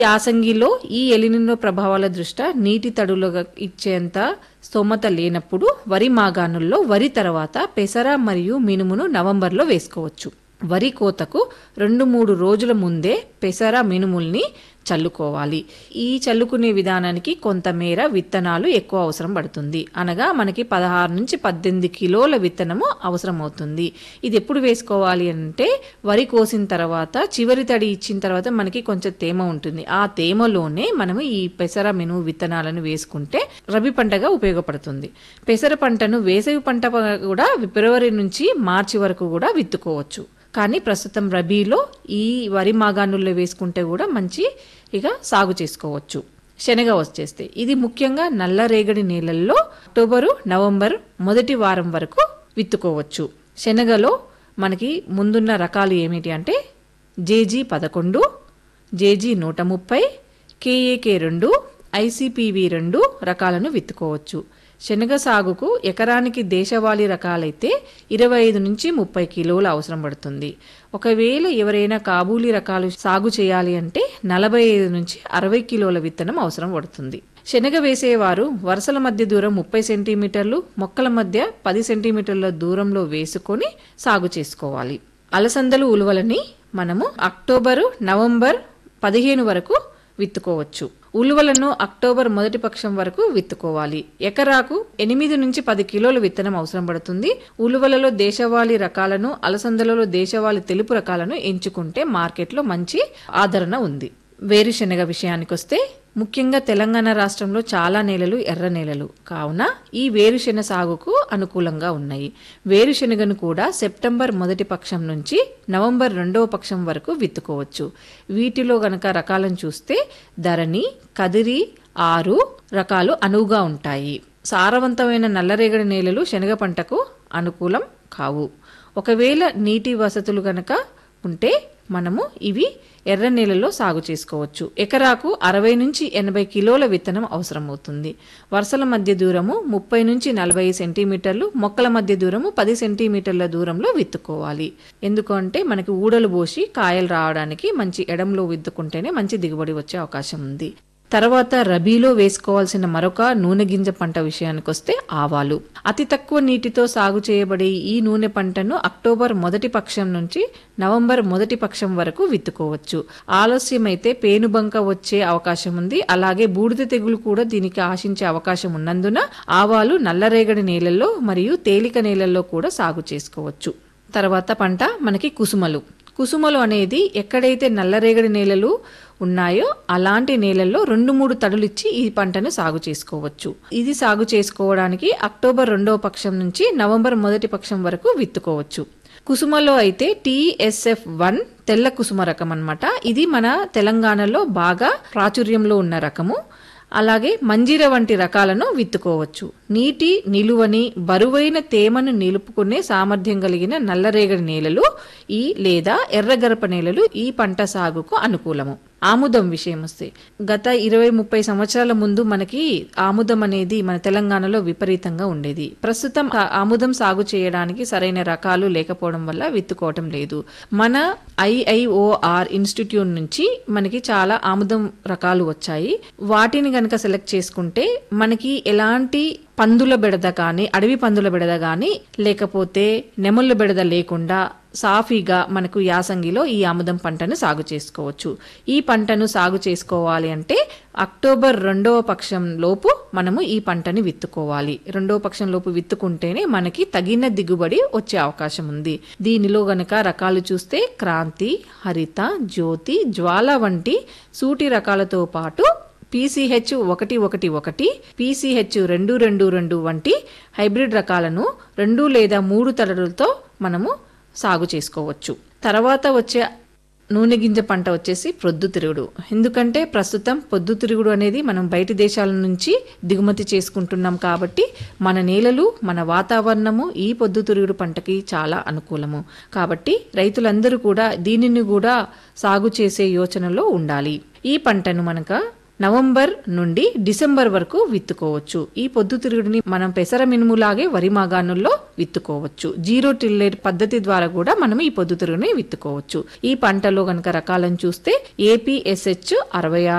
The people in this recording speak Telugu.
యాసంగిలో ఈ ఎలినినో ప్రభావాల దృష్ట్యా నీటి తడులుగా ఇచ్చేంత స్తోమత లేనప్పుడు వరి మాగాణుల్లో వరి తర్వాత పెసర మరియు మినుమును నవంబర్లో వేసుకోవచ్చు వరి కోతకు రెండు మూడు రోజుల ముందే పెసర మినుముల్ని చల్లుకోవాలి ఈ చల్లుకునే విధానానికి కొంతమేర విత్తనాలు ఎక్కువ అవసరం పడుతుంది అనగా మనకి పదహారు నుంచి పద్దెనిమిది కిలోల విత్తనము అవసరం అవుతుంది ఇది ఎప్పుడు వేసుకోవాలి అంటే వరి కోసిన తర్వాత చివరి తడి ఇచ్చిన తర్వాత మనకి కొంచెం తేమ ఉంటుంది ఆ తేమలోనే మనము ఈ పెసర మినుము విత్తనాలను వేసుకుంటే రబీ పంటగా ఉపయోగపడుతుంది పెసర పంటను వేసవి పంట కూడా ఫిబ్రవరి నుంచి మార్చి వరకు కూడా విత్తుకోవచ్చు కానీ ప్రస్తుతం రబీలో ఈ వరి మాగాణుల్లో వేసుకుంటే కూడా మంచి ఇక సాగు చేసుకోవచ్చు శనగ వచ్చేస్తే ఇది ముఖ్యంగా నల్లరేగడి నేలల్లో అక్టోబరు నవంబర్ మొదటి వారం వరకు విత్తుకోవచ్చు శనగలో మనకి ముందున్న రకాలు ఏమిటి అంటే జేజీ పదకొండు జేజీ నూట ముప్పై కేఏకే రెండు ఐసిపివి రెండు రకాలను విత్తుకోవచ్చు శనగ సాగుకు ఎకరానికి దేశవాళీ రకాలైతే ఇరవై ఐదు నుంచి ముప్పై కిలోలు అవసరం పడుతుంది ఒకవేళ ఎవరైనా కాబూలీ రకాలు సాగు చేయాలి అంటే నలభై ఐదు నుంచి అరవై కిలోల విత్తనం అవసరం పడుతుంది శనగ వేసేవారు వరుసల మధ్య దూరం ముప్పై సెంటీమీటర్లు మొక్కల మధ్య పది సెంటీమీటర్ల దూరంలో వేసుకొని సాగు చేసుకోవాలి అలసందలు ఉలువలని మనము అక్టోబరు నవంబర్ పదిహేను వరకు విత్తుకోవచ్చు ఉలువలను అక్టోబర్ మొదటి పక్షం వరకు విత్తుకోవాలి ఎకరాకు ఎనిమిది నుంచి పది కిలోల విత్తనం అవసరం పడుతుంది ఉలువలలో దేశవాళీ రకాలను అలసందలలో దేశవాళీ తెలుపు రకాలను ఎంచుకుంటే మార్కెట్లో మంచి ఆదరణ ఉంది వేరుశెనగ విషయానికొస్తే ముఖ్యంగా తెలంగాణ రాష్ట్రంలో చాలా నేలలు ఎర్ర నేలలు కావున ఈ వేరుశెనగ సాగుకు అనుకూలంగా ఉన్నాయి వేరుశెనగను కూడా సెప్టెంబర్ మొదటి పక్షం నుంచి నవంబర్ రెండవ పక్షం వరకు విత్తుకోవచ్చు వీటిలో గనక రకాలను చూస్తే ధరణి కదిరి ఆరు రకాలు అనువుగా ఉంటాయి సారవంతమైన నల్లరేగడి నేలలు శనగ పంటకు అనుకూలం కావు ఒకవేళ నీటి వసతులు గనక ఉంటే మనము ఇవి ఎర్ర నేలలో సాగు చేసుకోవచ్చు ఎకరాకు అరవై నుంచి ఎనభై కిలోల విత్తనం అవసరమవుతుంది వరుసల మధ్య దూరము ముప్పై నుంచి నలభై సెంటీమీటర్లు మొక్కల మధ్య దూరము పది సెంటీమీటర్ల దూరంలో విత్తుకోవాలి ఎందుకంటే మనకి ఊడలు పోసి కాయలు రావడానికి మంచి ఎడంలో విత్తుకుంటేనే మంచి దిగుబడి వచ్చే అవకాశం ఉంది తర్వాత రబీలో వేసుకోవాల్సిన మరొక నూనె గింజ పంట విషయానికి వస్తే ఆవాలు అతి తక్కువ నీటితో సాగు చేయబడే ఈ నూనె పంటను అక్టోబర్ మొదటి పక్షం నుంచి నవంబర్ మొదటి పక్షం వరకు విత్తుకోవచ్చు ఆలస్యమైతే పేనుబంక వచ్చే అవకాశం ఉంది అలాగే బూడిద తెగులు కూడా దీనికి ఆశించే అవకాశం ఉన్నందున ఆవాలు నల్లరేగడి నేలల్లో మరియు తేలిక నేలల్లో కూడా సాగు చేసుకోవచ్చు తర్వాత పంట మనకి కుసుమలు కుసుమలు అనేది ఎక్కడైతే నల్లరేగడి నేలలు ఉన్నాయో అలాంటి నేలల్లో రెండు మూడు తడులిచ్చి ఈ పంటను సాగు చేసుకోవచ్చు ఇది సాగు చేసుకోవడానికి అక్టోబర్ రెండవ పక్షం నుంచి నవంబర్ మొదటి పక్షం వరకు విత్తుకోవచ్చు కుసుమలో అయితే టీఎస్ఎఫ్ వన్ తెల్ల కుసుమ రకం అన్నమాట ఇది మన తెలంగాణలో బాగా ప్రాచుర్యంలో ఉన్న రకము అలాగే మంజీర వంటి రకాలను విత్తుకోవచ్చు నీటి నిలువని బరువైన తేమను నిలుపుకునే సామర్థ్యం కలిగిన నల్లరేగడి నేలలు ఈ లేదా ఎర్రగరప నేలలు ఈ పంట సాగుకు అనుకూలము ఆముదం విషయం వస్తే గత ఇరవై ముప్పై సంవత్సరాల ముందు మనకి ఆముదం అనేది మన తెలంగాణలో విపరీతంగా ఉండేది ప్రస్తుతం ఆ ఆముదం సాగు చేయడానికి సరైన రకాలు లేకపోవడం వల్ల విత్తుకోవటం లేదు మన ఐఐఓఆర్ ఇన్స్టిట్యూట్ నుంచి మనకి చాలా ఆముదం రకాలు వచ్చాయి వాటిని గనక సెలెక్ట్ చేసుకుంటే మనకి ఎలాంటి పందుల బెడద కానీ అడవి పందుల బెడద కానీ లేకపోతే నెమళ్ళ బెడద లేకుండా సాఫీగా మనకు యాసంగిలో ఈ ఆముదం పంటను సాగు చేసుకోవచ్చు ఈ పంటను సాగు చేసుకోవాలి అంటే అక్టోబర్ రెండవ పక్షం లోపు మనము ఈ పంటని విత్తుకోవాలి రెండవ పక్షం లోపు విత్తుకుంటేనే మనకి తగిన దిగుబడి వచ్చే అవకాశం ఉంది దీనిలో గనక రకాలు చూస్తే క్రాంతి హరిత జ్యోతి జ్వాల వంటి సూటి రకాలతో పాటు పీసీహెచ్ ఒకటి ఒకటి ఒకటి పీసీహెచ్ రెండు రెండు రెండు వంటి హైబ్రిడ్ రకాలను రెండు లేదా మూడు తలలతో మనము సాగు చేసుకోవచ్చు తర్వాత వచ్చే నూనె గింజ పంట వచ్చేసి ప్రొద్దుతిరుగుడు ఎందుకంటే ప్రస్తుతం పొద్దుతిరుగుడు అనేది మనం బయటి దేశాల నుంచి దిగుమతి చేసుకుంటున్నాం కాబట్టి మన నేలలు మన వాతావరణము ఈ పొద్దుతిరుగుడు పంటకి చాలా అనుకూలము కాబట్టి రైతులందరూ కూడా దీనిని కూడా సాగు చేసే యోచనలో ఉండాలి ఈ పంటను మనక నవంబర్ నుండి డిసెంబర్ వరకు విత్తుకోవచ్చు ఈ పొద్దుతిరుగుడిని మనం పెసర మినుములాగే వరి మాగాణుల్లో విత్తుకోవచ్చు జీరో టిల్లేర్ పద్ధతి ద్వారా కూడా మనం ఈ పొద్దుతిరుగుని విత్తుకోవచ్చు ఈ పంటలో గనక రకాలను చూస్తే ఏపీఎస్హెచ్ అరవై